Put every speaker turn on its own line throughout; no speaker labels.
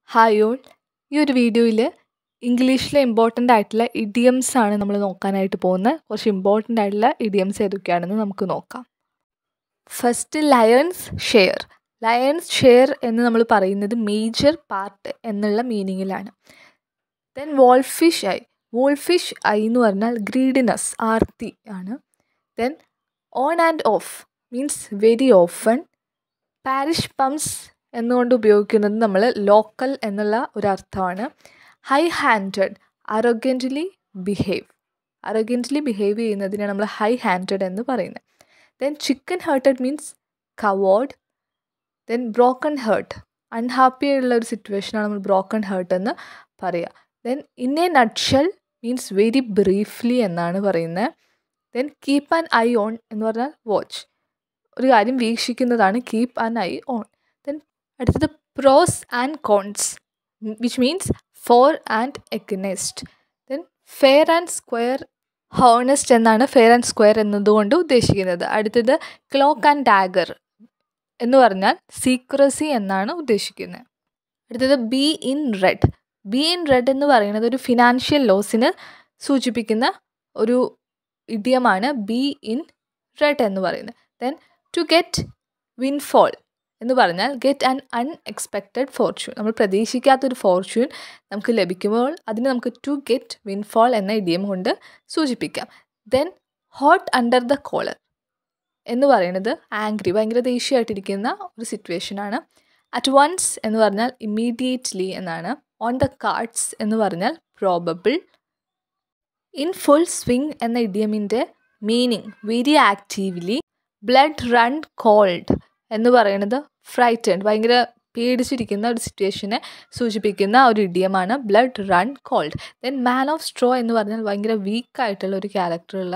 hi all ഈ ഒരു വീഡിയോയിൽ ഇംഗ്ലീഷിലെ ഇമ്പോർട്ടൻ്റ് ആയിട്ടുള്ള ഇഡിയംസ് ആണ് നമ്മൾ നോക്കാനായിട്ട് പോകുന്നത് കുറച്ച് ഇമ്പോർട്ടൻ്റ് ആയിട്ടുള്ള ഇഡിയംസ് ഏതൊക്കെയാണെന്ന് നമുക്ക് നോക്കാം first lion's share lion's share എന്ന് നമ്മൾ പറയുന്നത് മേജർ പാർട്ട് എന്നുള്ള മീനിങ്ങിലാണ് then wolfish eye wolfish eye എന്ന് പറഞ്ഞാൽ ഗ്രീഡിനെസ് ആർത്തി ആണ് then on and off means very often parish pumps എന്നുകൊണ്ട് ഉപയോഗിക്കുന്നത് നമ്മൾ ലോക്കൽ എന്നുള്ള ഒരു അർത്ഥമാണ് high handed arrogantly behave arrogantly behave ചെയ്യുന്നതിനെ നമ്മൾ ഹൈ ഹാൻഡഡ് എന്ന് പറയുന്നത് then chicken hearted means coward then broken heart unhappy ആയിട്ടുള്ള ഒരു സിറ്റുവേഷനാണ് നമ്മൾ ബ്രോക്കൺ ഹേർട്ട് എന്ന് പറയുക then in a nutshell means very briefly എന്നാണ് പറയുന്നത് then keep an eye on എന്ന് പറഞ്ഞാൽ വാച്ച് ഒരു കാര്യം വീക്ഷിക്കുന്നതാണ് keep an eye on then അടുത്തത് pros and cons which means for and against then fair and square honest എന്നാണ് fair and square എന്നതുകൊണ്ട് ഉദ്ദേശിക്കുന്നത് അടുത്തത് ക്ലോക്ക് ആൻഡ് ഡാഗർ എന്ന് പറഞ്ഞാൽ സീക്രസി എന്നാണ് ഉദ്ദേശിക്കുന്നത് അടുത്തത് be in red be in red എന്ന് പറയുന്നത് ഒരു ഫിനാൻഷ്യൽ ലോസിന് സൂചിപ്പിക്കുന്ന ഒരു ഇഡിയമാണ് ബി ഇൻ റെഡ് എന്ന് പറയുന്നത് ദെൻ ടു ഗെറ്റ് വിൻഫോൾ എന്ന് പറഞ്ഞാൽ ഗെറ്റ് ആൻ അൺഎക്സ്പെക്റ്റഡ് ഫോർച്യൂൺ നമ്മൾ പ്രതീക്ഷിക്കാത്തൊരു ഫോർച്യൂൺ നമുക്ക് ലഭിക്കുമ്പോൾ അതിന് നമുക്ക് ടു ഗെറ്റ് വിൻഫോൾ എന്ന ഇഡിയം കൊണ്ട് സൂചിപ്പിക്കാം then hot under the collar എന്ന് പറയുന്നത് ആംഗ്രി ഭയങ്കര ദേഷ്യമായിട്ടിരിക്കുന്ന ഒരു സിറ്റുവേഷനാണ് അറ്റ് വൺസ് എന്ന് പറഞ്ഞാൽ ഇമ്മീഡിയറ്റ്ലി എന്നാണ് ഓൺ ദ കാർഡ്സ് എന്ന് പറഞ്ഞാൽ പ്രോബബിൾ ഇൻ ഫുൾ സ്വിങ് എന്ന ഇഡിയമിൻ്റെ meaning very actively blood run cold എന്ന് പറയുന്നത് ഫ്രൈറ്റൻഡ് ഭയങ്കര പേടിച്ചിരിക്കുന്ന ഒരു സിറ്റുവേഷനെ സൂചിപ്പിക്കുന്ന ഒരു ഇഡിയമാണ് blood run cold then man of straw എന്ന് പറഞ്ഞാൽ ഭയങ്കര വീക്കായിട്ടുള്ള ഒരു ക്യാരക്ടറുള്ള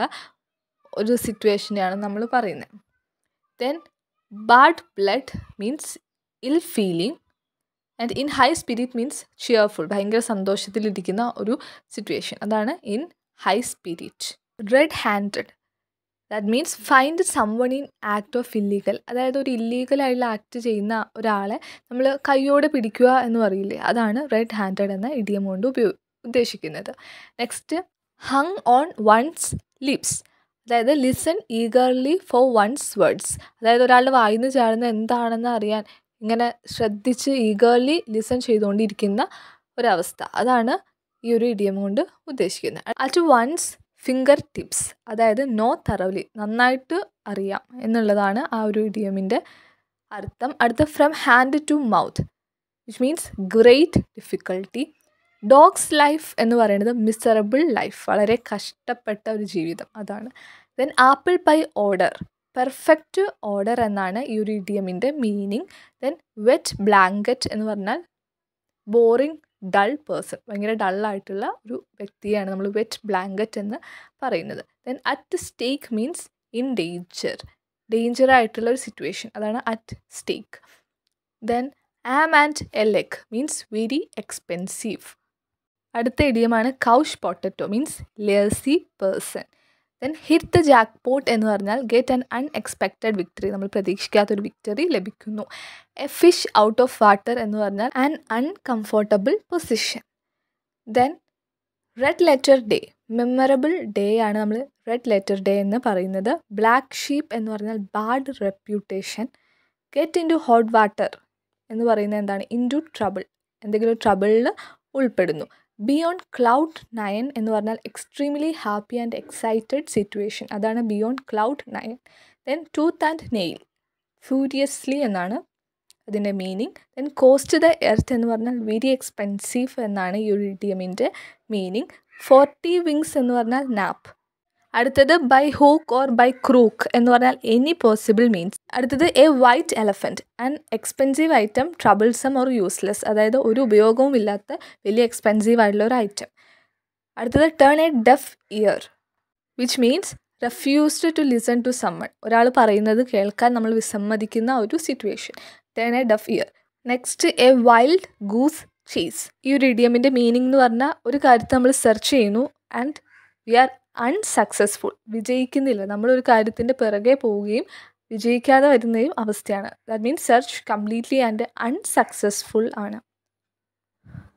ഒരു സിറ്റുവേഷനെയാണ് നമ്മൾ പറയുന്നത് then bad blood means ill feeling and in high spirit means cheerful ഭയങ്കര സന്തോഷത്തിലിരിക്കുന്ന ഒരു സിറ്റുവേഷൻ അതാണ് in high spirit red handed that means find someone in act of illegal അതായത് ഒരു ഇല്ലീഗലായിട്ടുള്ള ആക്ട് ചെയ്യുന്ന ഒരാളെ നമ്മൾ കൈയോടെ പിടിക്കുക എന്ന് പറയില്ലേ അതാണ് റെഡ് ഹാൻഡഡ് എന്ന ഇഡിയം കൊണ്ട് ഉപയോ ഉദ്ദേശിക്കുന്നത് next hung on one's lips അതായത് listen eagerly for one's words അതായത് ഒരാളുടെ വായിന്ന് ചാടുന്ന എന്താണെന്ന് അറിയാൻ ഇങ്ങനെ ശ്രദ്ധിച്ച് ഈഗർലി ലിസൺ ചെയ്തുകൊണ്ടിരിക്കുന്ന ഒരവസ്ഥ അതാണ് ഈ ഒരു ഇഡിയം കൊണ്ട് ഉദ്ദേശിക്കുന്നത് അറ്റ് വൺസ് ഫിംഗർ ടിപ്സ് അതായത് നോ തറവലി നന്നായിട്ട് അറിയാം എന്നുള്ളതാണ് ആ ഒരു ഇഡിയമിൻ്റെ അർത്ഥം അടുത്ത from hand to mouth which means great difficulty dog's life എന്ന് പറയുന്നത് മിസറബിൾ ലൈഫ് വളരെ കഷ്ടപ്പെട്ട ഒരു ജീവിതം അതാണ് then apple pie order perfect order എന്നാണ് ഈ ഒരു ഇഡിയമിൻ്റെ മീനിങ് ദെൻ വെറ്റ് ബ്ലാങ്കറ്റ് എന്ന് പറഞ്ഞാൽ ബോറിങ് ഡൾ പേഴ്സൺ ഭയങ്കര ഡള്ളായിട്ടുള്ള ഒരു വ്യക്തിയാണ് നമ്മൾ വെറ്റ് ബ്ലാങ്കറ്റ് എന്ന് പറയുന്നത് then at stake means in danger danger ആയിട്ടുള്ള ഒരു സിറ്റുവേഷൻ അതാണ് at stake then arm and a leg means very expensive അടുത്ത ഇഡിയമാണ് couch potato means lazy person then hit the jackpot എന്ന് പറഞ്ഞാൽ ഗെറ്റ് ആൻ അൺഎക്സ്പെക്റ്റഡ് വിക്ടറി നമ്മൾ പ്രതീക്ഷിക്കാത്തൊരു victory ലഭിക്കുന്നു a fish out of water എന്ന് പറഞ്ഞാൽ an uncomfortable position then red letter day memorable day ആണ് നമ്മൾ റെഡ് ലെറ്റർ ഡേ എന്ന് പറയുന്നത് ബ്ലാക്ക് ഷീപ്പ് എന്ന് പറഞ്ഞാൽ bad reputation get into hot water എന്ന് പറയുന്നത് എന്താണ് ഇൻ ടു ട്രബിൾ എന്തെങ്കിലും ട്രബിളിൽ ഉൾപ്പെടുന്നു ബിയോണ്ട് ക്ലൗഡ് നയൻ എന്ന് പറഞ്ഞാൽ extremely happy and excited situation അതാണ് beyond cloud nine then tooth and nail furiously എന്നാണ് അതിൻ്റെ meaning then cost the earth എന്ന് പറഞ്ഞാൽ വെരി എക്സ്പെൻസീവ് എന്നാണ് ഈ ഒരു ഇഡിയമിൻ്റെ മീനിങ് ഫോർട്ടി വിങ്സ് എന്ന് പറഞ്ഞാൽ നാപ്പ് അടുത്തത് by hook or by crook എന്ന് പറഞ്ഞാൽ എനി പോസിബിൾ മീൻസ് അടുത്തത് a white elephant and expensive item troublesome or useless അതായത് ഒരു ഉപയോഗവും ഇല്ലാത്ത വലിയ എക്സ്പെൻസീവ് ആയിട്ടുള്ള ഒരു ഐറ്റം അടുത്തത് turn a deaf ear which means refused to listen to someone ഒരാൾ പറയുന്നത് കേൾക്കാൻ നമ്മൾ വിസമ്മതിക്കുന്ന ഒരു situation turn a deaf ear next a wild goose chase ഈ ഒരു ഇഡിയമിൻ്റെ മീനിങ് എന്ന് പറഞ്ഞാൽ ഒരു കാര്യത്തെ നമ്മൾ സെർച്ച് ചെയ്യുന്നു ആൻഡ് വി ആർ അൺസക്സസ്ഫുൾ വിജയിക്കുന്നില്ല നമ്മളൊരു കാര്യത്തിൻ്റെ പിറകെ പോവുകയും വിജയിക്കാതെ വരുന്നതും അവസ്ഥയാണ് that means search completely and unsuccessful ആണ്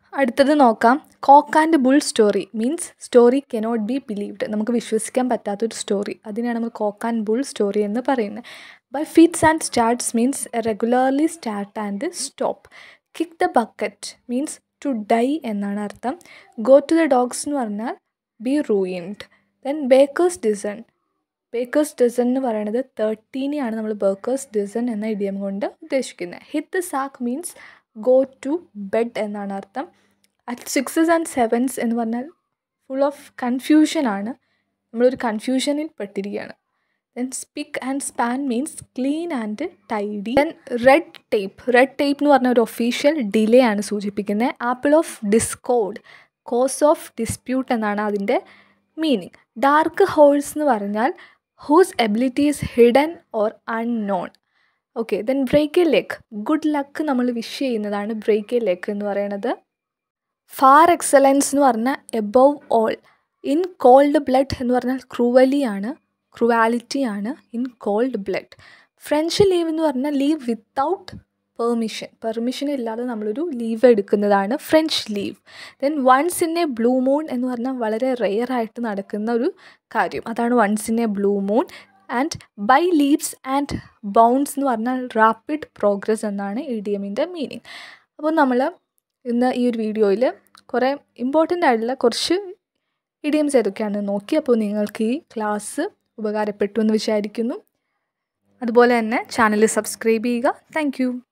അടുത്തത് നോക്കാം cock and bull story means story cannot be believed നമുക്ക് വിശ്വസിക്കാൻ പറ്റാത്തൊരു സ്റ്റോറി അതിനാണ് നമ്മൾ കോക്ക് ആൻഡ് ബുൾ സ്റ്റോറി എന്ന് പറയുന്നത് by fits and starts means regularly start and stop kick the bucket means to die എന്നാണ് അർത്ഥം ഗോ ടു ദ ഡോഗ്സ് എന്ന് പറഞ്ഞാൽ be ruined then baker's dozen baker's dozen എന്ന് പറയുന്നത് തേർട്ടീനെയാണ് നമ്മൾ ബേക്കേഴ്സ് ഡിസൺ എന്ന ഇഡിയം കൊണ്ട് ഉദ്ദേശിക്കുന്നത് hit the sack means go to bed എന്നാണ് അർത്ഥം അറ്റ് സിക്സസ് ആൻഡ് സെവൻസ് എന്ന് പറഞ്ഞാൽ ഫുൾ ഓഫ് കൺഫ്യൂഷനാണ് നമ്മളൊരു കൺഫ്യൂഷനിൽ പെട്ടിരിക്കുകയാണ് then spick and span means clean and tidy then red tape red tape എന്ന് പറഞ്ഞ ഒരു ഒഫീഷ്യൽ ഡിലേ ആണ് സൂചിപ്പിക്കുന്നത് apple of discord cause of dispute എന്നാണ് അതിൻ്റെ മീനിങ് ഡാർക്ക് ഹോൾസ് എന്ന് പറഞ്ഞാൽ whose abilities hidden or unknown okay then break a leg good luck നമ്മൾ വിഷ് ചെയ്യുന്നതാണ് ബ്രേക്ക് എ ലെഗ് എന്ന് പറയുന്നത് ഫാർ എക്സലൻസ് എന്ന് പറഞ്ഞാൽ above all in cold blood എന്ന് പറഞ്ഞാൽ ക്രൂവലി ആണ് ക്രുവാലിറ്റി ആണ് in cold blood French leave എന്ന് പറഞ്ഞാൽ ലീവ് വിത്തൗട്ട് പെർമിഷൻ പെർമിഷൻ ഇല്ലാതെ നമ്മളൊരു ലീവ് എടുക്കുന്നതാണ് French leave then once in a blue moon എന്ന് പറഞ്ഞാൽ വളരെ റെയർ ആയിട്ട് നടക്കുന്ന ഒരു കാര്യം അതാണ് once in a blue moon and by leaps and bounds എന്ന് പറഞ്ഞാൽ റാപ്പിഡ് പ്രോഗ്രസ് എന്നാണ് ഇ ഡി എമ്മിൻ്റെ മീനിങ് അപ്പോൾ നമ്മൾ ഇന്ന് ഈ ഒരു വീഡിയോയിൽ കുറേ ഇമ്പോർട്ടൻ്റ് ആയിട്ടുള്ള കുറച്ച് ഇഡിയംസ് ഏതൊക്കെയാണെന്ന് നോക്കി അപ്പോൾ നിങ്ങൾക്ക് ഈ ക്ലാസ് ഉപകാരപ്പെട്ടു എന്ന് വിചാരിക്കുന്നു അതുപോലെ തന്നെ ചാനൽ സബ്സ്ക്രൈബ് ചെയ്യുക താങ്ക്